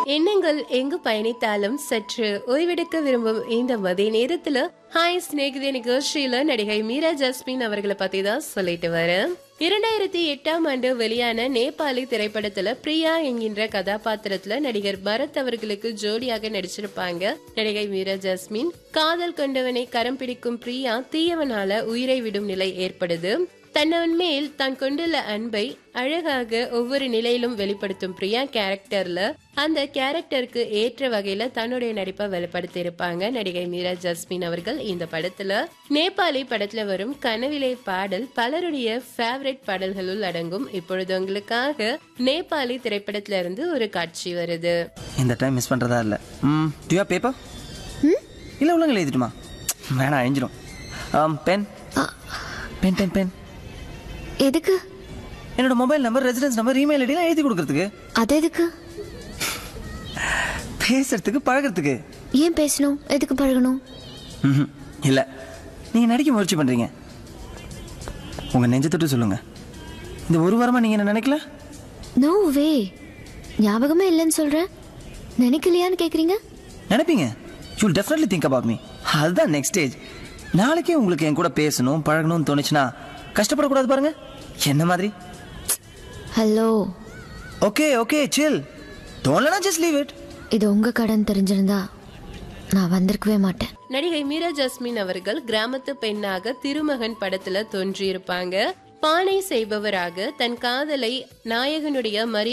எண்ணங்கள் எங்கு பயணித்தாலும் சற்று ஓய்வெடுக்க விரும்பும் இந்த மதிய நேரத்துல ஹாய் ஸ்நேகிதி நிகழ்ச்சியில நடிகை மீரா ஜாஸ்மின் அவர்களை பத்தி தான் சொல்லிட்டு வரேன் இரண்டாயிரத்தி எட்டாம் ஆண்டு வெளியான நேபாளி திரைப்படத்துல பிரியா என்கின்ற கதாபாத்திரத்துல நடிகர் பரத் அவர்களுக்கு ஜோடியாக நடிச்சிருப்பாங்க நடிகை மீரா ஜாஸ்மின் காதல் கொண்டவனை கரம் பிடிக்கும் பிரியா தீயவனால உயிரை விடும் நிலை ஏற்படுது தன்னவன் மேல் தான் கொண்டுள்ள அன்பை அழகாக ஒவ்வொரு நிலையிலும் வெளிப்படுத்தும் பிரியா கேரக்டர்ல அந்த கேரக்டருக்கு ஏற்ற வகையில தன்னுடைய நடிப்பை வெளிப்படுத்தி இருப்பாங்க நடிகை மீரா ஜஸ்மின் அவர்கள் இந்த படத்துல நேபாளி படத்துல வரும் கனவிலே பாடல் பலருடைய ஃபேவரட் பாடல்களுள் அடங்கும் இப்பொழுது உங்களுக்காக நேபாளி திரைப்படத்துல இருந்து ஒரு காட்சி வருது இந்த டைம் மிஸ் பண்ணுறதா இல்லை ம் டியூ பேப்பர் இல்லை உள்ளங்க எழுதிட்டுமா வேணாம் அழிஞ்சிடும் பென் பென் பென் பென் எதுக்கு என்னோட mobile number residence number email ஐடிலாம் எழுதி கொடுக்கறதுக்கு அது எதுக்கு பேசுறதுக்கு பழகிறதுக்கு ஏன் பேசணும் எதுக்கு பழகணும் ம் இல்லை நீங்கள் நடிக்க முயற்சி பண்ணுறீங்க உங்கள் நெஞ்ச தொட்டு சொல்லுங்க இந்த ஒரு வாரமாக நீங்கள் என்ன நினைக்கல நோ வே ஞாபகமே இல்லைன்னு சொல்றேன் நினைக்கலையான்னு கேக்குறீங்க நினைப்பீங்க you'll definitely think about me அதுதான் நெக்ஸ்ட் ஸ்டேஜ் நாளைக்கே உங்களுக்கு என் கூட பேசணும் பழகணும்னு தோணுச்சுன்னா கஷ்டப்படக்கூடாது பாருங்க என்ன மாதிரி ஹலோ ஓகே ஓகே சில் தோணலனா ஜஸ்ட் லீவ் இட் இது உங்க கடன் தெரிஞ்சிருந்தா நான் வந்திருக்கவே மாட்டேன் நடிகை மீரா ஜஸ்மின் அவர்கள் கிராமத்து பெண்ணாக திருமகன் படத்துல தோன்றியிருப்பாங்க பானை செய்பவராக தன் காதலை நாயகனுடைய மரியாதை